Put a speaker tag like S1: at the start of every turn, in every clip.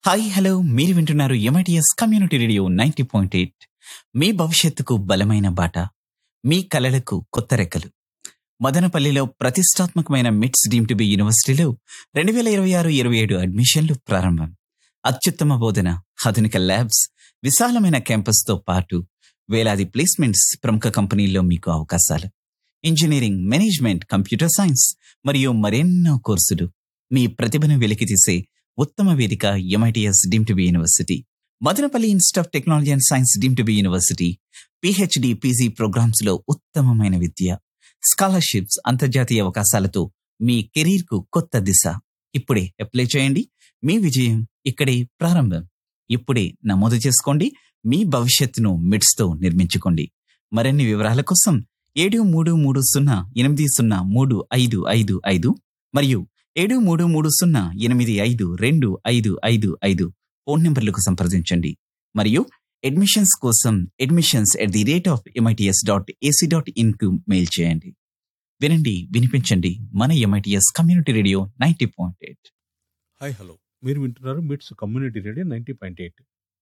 S1: hi hello మీరు వింటున్నారు MITS community radio ninety point eight మీ భవిష్యత్తుకు బలమైన బాట మీ కలలకు కొత్త రెక్కలు మదనపల్లిలో ప్రతిష్టాత్మకమైన మిట్స్ డీమ్ టు బి యూనివర్సిటీలో రెండు వేల ఇరవై ఆరు ఇరవై ఏడు అడ్మిషన్లు ప్రారంభం అత్యుత్తమ బోధన ఆధునిక ల్యాబ్స్ విశాలమైన క్యాంపస్తో పాటు వేలాది ప్లేస్మెంట్స్ ప్రముఖ కంపెనీల్లో మీకు అవకాశాలు ఇంజనీరింగ్ మేనేజ్మెంట్ కంప్యూటర్ సైన్స్ మరియు మరెన్నో కోర్సులు మీ ప్రతిభను వెలికితీసే ఉత్తమ వేదిక MITS deem to be university Madanapalle institute of technology and science deem to be university PhD PG programmes లో ఉత్తమమైన విద్య స్కాలర్షిప్స్ అంతర్జాతీయ అవకాశాలతో మీ కెరీర్ కు కొత్త దిశ ఇప్పుడే అప్లై చేయండి మీ విజయం ఇక్కడే ప్రారంభం ఇప్పుడే నమోదు చేసుకోండి మీ భవిష్యత్తును మిడ్స్ తో నిర్మించుకోండి మరిన్ని వివరాల కోసం ఏడు మూడు మూడు సున్నా ఎనిమిది సున్నా మూడు ఐదు ఐదు ఐదు మరియు ఏడు మూడు మూడు సున్నా ఎనిమిది ఐదు రెండు ఐదు ఐదు ఐదు ఫోన్ నంబర్లకు సంప్రదించండి మరియు అడ్మిషన్స్ కోసం admissions at the rate of MITS dot AC dot in కు మెయిల్ చేయండి వినండి వినిపించండి మన MITS community radio ninety point eight
S2: hi hello మీరు వింటున్నారు MITS community radio ninety point eight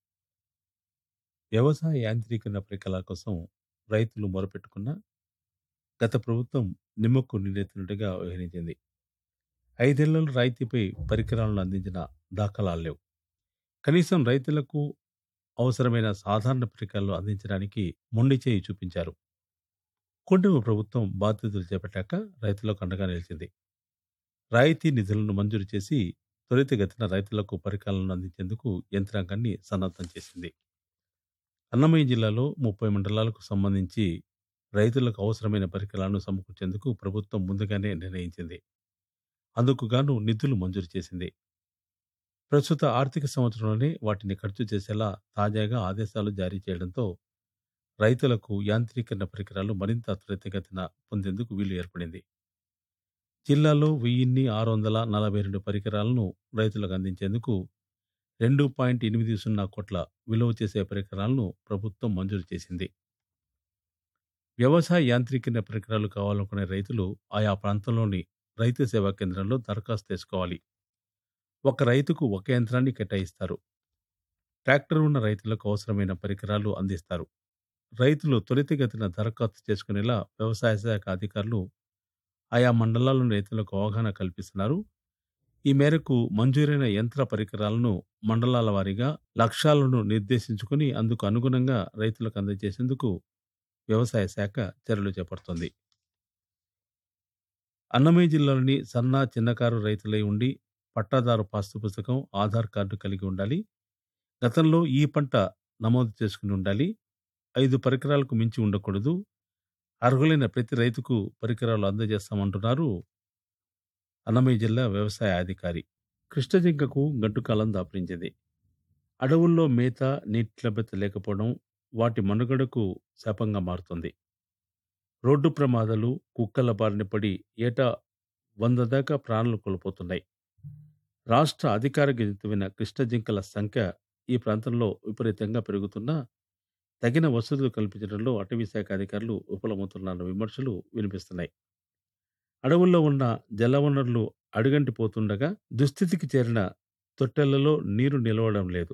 S2: వ్యవసాయ యాంత్రీకరణ ప్రక్రియల కోసం రైతులు మొరపెట్టుకున్న గత ప్రభుత్వం నిమ్మకు నీరెత్తినట్టుగా వ్యవహరించింది ఐదేళ్లలో రాయితీపై పరికరాలను అందించిన దాఖలాలు లేవు కనీసం రైతులకు అవసరమైన సాధారణ పరికరాలు అందించడానికి మొండి చేయి చూపించారు కుటుంబ ప్రభుత్వం బాధ్యతలు చేపట్టాక రైతులకు అండగా నిలిచింది రాయితీ నిధులను మంజూరు చేసి త్వరితగతిన రైతులకు పరికరాలను అందించేందుకు యంత్రాంగాన్ని సన్నద్ధం చేసింది అన్నమయ్య జిల్లాలో ముప్పై మండలాలకు సంబంధించి రైతులకు అవసరమైన పరికరాలను సమకూర్చేందుకు ప్రభుత్వం ముందుగానే నిర్ణయించింది అందుకు గాను నిధులు మంజూరు చేసింది ప్రస్తుత ఆర్థిక సంవత్సరంలోనే వాటిని ఖర్చు చేసేలా తాజాగా ఆదేశాలు జారీ చేయడంతో రైతులకు యాంత్రీకరణ పరికరాలు మరింత త్వరితగతిన పొందేందుకు వీలు ఏర్పడింది జిల్లాలో వెయ్యిన్ని ఆరు వందల నలభై రెండు పరికరాలను రైతులకు అందించేందుకు రెండు పాయింట్ ఎనిమిది సున్నా కోట్ల విలువ చేసే పరికరాలను ప్రభుత్వం మంజూరు చేసింది వ్యవసాయ యాంత్రీకరణ పరికరాలు కావాలనుకునే రైతులు ఆయా ప్రాంతంలోని రైతు సేవా కేంద్రంలో దరఖాస్తు చేసుకోవాలి ఒక రైతుకు ఒక యంత్రాన్ని కేటాయిస్తారు ట్రాక్టర్ ఉన్న రైతులకు అవసరమైన పరికరాలు అందిస్తారు రైతులు త్వరితగతిన దరఖాస్తు చేసుకునేలా వ్యవసాయ శాఖ అధికారులు ఆయా మండలాల్లోని రైతులకు అవగాహన కల్పిస్తున్నారు ఈ మేరకు మంజూరైన యంత్ర పరికరాలను మండలాల వారీగా లక్ష్యాలను నిర్దేశించుకుని అందుకు అనుగుణంగా రైతులకు అందజేసేందుకు వ్యవసాయ శాఖ చర్యలు చేపడుతోంది అన్నమయ్య జిల్లాలోని సన్న చిన్నకారు రైతులై ఉండి పట్టాదారు పాస్తు పుస్తకం ఆధార్ కార్డు కలిగి ఉండాలి గతంలో ఈ పంట నమోదు చేసుకుని ఉండాలి ఐదు పరికరాలకు మించి ఉండకూడదు అర్హులైన ప్రతి రైతుకు పరికరాలు అందజేస్తామంటున్నారు అన్నమయ్య జిల్లా వ్యవసాయ అధికారి కృష్ణజింకకు గడ్డుకాలం దాపరించింది అడవుల్లో మేత నీటి లభ్యత లేకపోవడం వాటి మనుగడకు శాపంగా మారుతుంది రోడ్డు ప్రమాదాలు కుక్కల బారిన పడి ఏటా వంద దాకా ప్రాణాలు కోల్పోతున్నాయి రాష్ట్ర అధికారిక జంతువైన కృష్ణజింకల సంఖ్య ఈ ప్రాంతంలో విపరీతంగా పెరుగుతున్నా తగిన వసతులు కల్పించడంలో అటవీ శాఖ అధికారులు విఫలమవుతున్న విమర్శలు వినిపిస్తున్నాయి అడవుల్లో ఉన్న జలవనరులు అడుగంటిపోతుండగా దుస్థితికి చేరిన తొట్టెలలో నీరు నిలవడం లేదు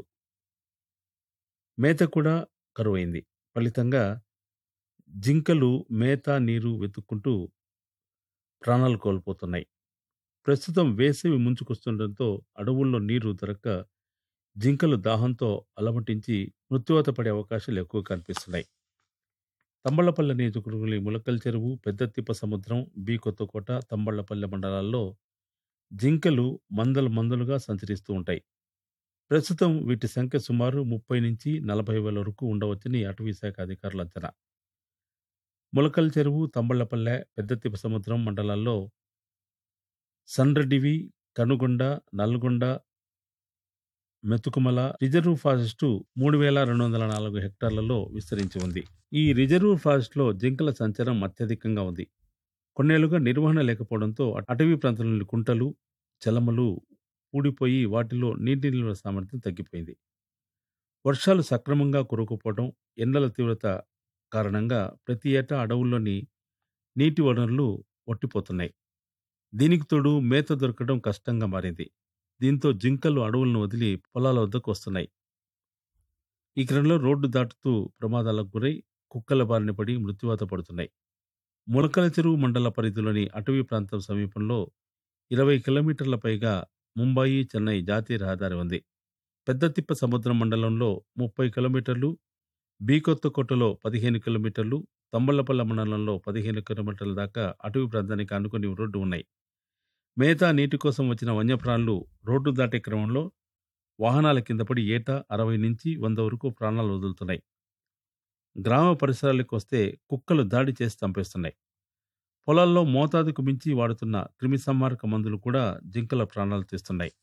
S2: మేత కూడా కరువైంది ఫలితంగా జింకలు మేత నీరు వెతుక్కుంటూ ప్రాణాలు కోల్పోతున్నాయి ప్రస్తుతం వేసవి ముంచుకొస్తుండటంతో అడవుల్లో నీరు దొరక్క జింకలు దాహంతో అలమటించి మృత్యువాత పడే అవకాశాలు ఎక్కువ కనిపిస్తున్నాయి తంబళ్లపల్లె నియోజకవర్గంలోని ములకల్ చెరువు పెద్దతిప్ప సముద్రం బి కొత్తకోట తంబళ్లపల్లె మండలాల్లో జింకలు మందలు మందలుగా సంచరిస్తూ ఉంటాయి ప్రస్తుతం వీటి సంఖ్య సుమారు ముప్పై నుంచి నలభై వేల వరకు ఉండవచ్చని అటవీ శాఖ అధికారుల అంచనా ములకల్ చెరువు తంబళ్లపల్లె పెద్దతిప్ప సముద్రం మండలాల్లో సండ్రడివి కనుగొండ నల్గొండ మెతుకుమల రిజర్వ్ ఫారెస్టు మూడు వేల రెండు వందల నాలుగు హెక్టార్లలో విస్తరించి ఉంది ఈ రిజర్వ్ ఫారెస్ట్లో జింకల సంచారం అత్యధికంగా ఉంది కొన్నేళ్లుగా నిర్వహణ లేకపోవడంతో అటవీ ప్రాంతంలోని కుంటలు చలమలు ఊడిపోయి వాటిలో నీటి నిల్వ సామర్థ్యం తగ్గిపోయింది వర్షాలు సక్రమంగా కురకపోవడం ఎండల తీవ్రత కారణంగా ప్రతి ఏటా అడవుల్లోని నీటి వనరులు ఒట్టిపోతున్నాయి దీనికి తోడు మేత దొరకడం కష్టంగా మారింది దీంతో జింకలు అడవులను వదిలి పొలాల వద్దకు వస్తున్నాయి ఈ క్రమంలో రోడ్డు దాటుతూ ప్రమాదాలకు గురై కుక్కల బారిన పడి మృత్యువాత పడుతున్నాయి ములకల చెరువు మండల పరిధిలోని అటవీ ప్రాంతం సమీపంలో ఇరవై కిలోమీటర్ల పైగా ముంబాయి చెన్నై జాతీయ రహదారి ఉంది పెద్ద తిప్ప సముద్రం మండలంలో ముప్పై కిలోమీటర్లు బీకొత్తకోటలో పదిహేను కిలోమీటర్లు తంబళ్లపల్ల మండలంలో పదిహేను కిలోమీటర్ల దాకా అటవీ ప్రాంతానికి అనుకుని రోడ్డు ఉన్నాయి మేతా నీటి కోసం వచ్చిన వన్యప్రాణులు రోడ్డు దాటే క్రమంలో వాహనాల కింద పడి ఏటా అరవై నుంచి వంద వరకు ప్రాణాలు వదులుతున్నాయి గ్రామ పరిసరాలకు వస్తే కుక్కలు దాడి చేసి చంపేస్తున్నాయి పొలాల్లో మోతాదుకు మించి వాడుతున్న క్రిమిసంహారక మందులు కూడా జింకల ప్రాణాలు తీస్తున్నాయి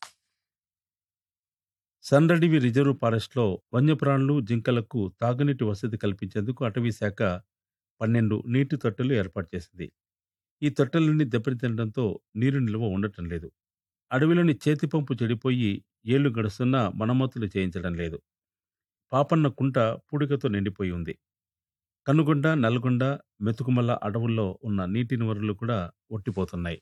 S2: సన్రడివి రిజర్వ్ ఫారెస్ట్లో వన్యప్రాణులు జింకలకు తాగునీటి వసతి కల్పించేందుకు అటవీ శాఖ పన్నెండు నీటి తొట్టెలు ఏర్పాటు చేసింది ఈ తొట్టెలన్నీ దెబ్బతినడంతో నీరు నిల్వ ఉండటం లేదు అడవిలోని చేతి పంపు చెడిపోయి ఏళ్లు గడుస్తున్నా మరమ్మతులు చేయించడం లేదు పాపన్న కుంట పూడికతో నిండిపోయి ఉంది కనుగొండ నల్గొండ మెతుకుమల్ల అడవుల్లో ఉన్న నీటి నివరులు కూడా ఒట్టిపోతున్నాయి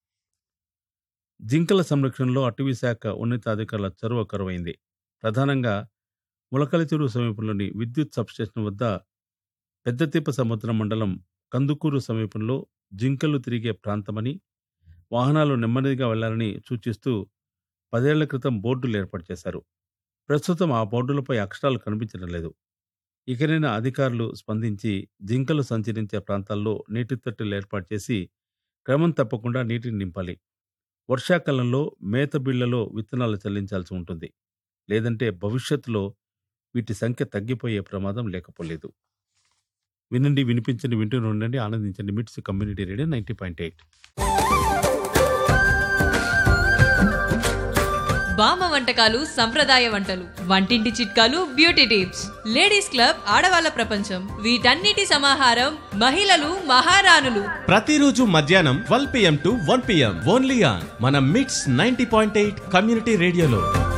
S2: జింకల సంరక్షణలో అటవీ శాఖ ఉన్నతాధికారుల చొరవ కరువైంది ప్రధానంగా ములకల చెరువు సమీపంలోని విద్యుత్ సబ్స్టేషన్ వద్ద పెద్దతిప్ప సముద్రం మండలం కందుకూరు సమీపంలో జింకలు తిరిగే ప్రాంతమని వాహనాలు నెమ్మదిగా వెళ్లాలని సూచిస్తూ పదేళ్ల క్రితం బోర్డులు ఏర్పాటు చేశారు ప్రస్తుతం ఆ బోర్డులపై అక్షరాలు కనిపించడం లేదు ఇకనైనా అధికారులు స్పందించి జింకలు సంచరించే ప్రాంతాల్లో నీటి తొట్టెలు ఏర్పాటు చేసి క్రమం తప్పకుండా నీటిని నింపాలి వర్షాకాలంలో మేత బిళ్లలో విత్తనాలు చెల్లించాల్సి ఉంటుంది లేదంటే భవిష్యత్తులో వీటి సంఖ్య తగ్గిపోయే ప్రమాదం లేకపోలేదు వినండి వినిపించండి వింటూనే ఉండండి ఆనందించండి MITS community radio ninety point eight
S3: బామ్మ వంటకాలు సంప్రదాయ వంటలు వంటింటి చిట్కాలు బ్యూటీ టిప్స్ లేడీస్ క్లబ్ ఆడవాళ్ళ ప్రపంచం వీటన్నిటి సమాహారం మహిళలు మహారాణులు
S4: ప్రతిరోజు మధ్యాహ్నం twelve PM to one PM only on మన MITS ninety point eight community రేడియోలో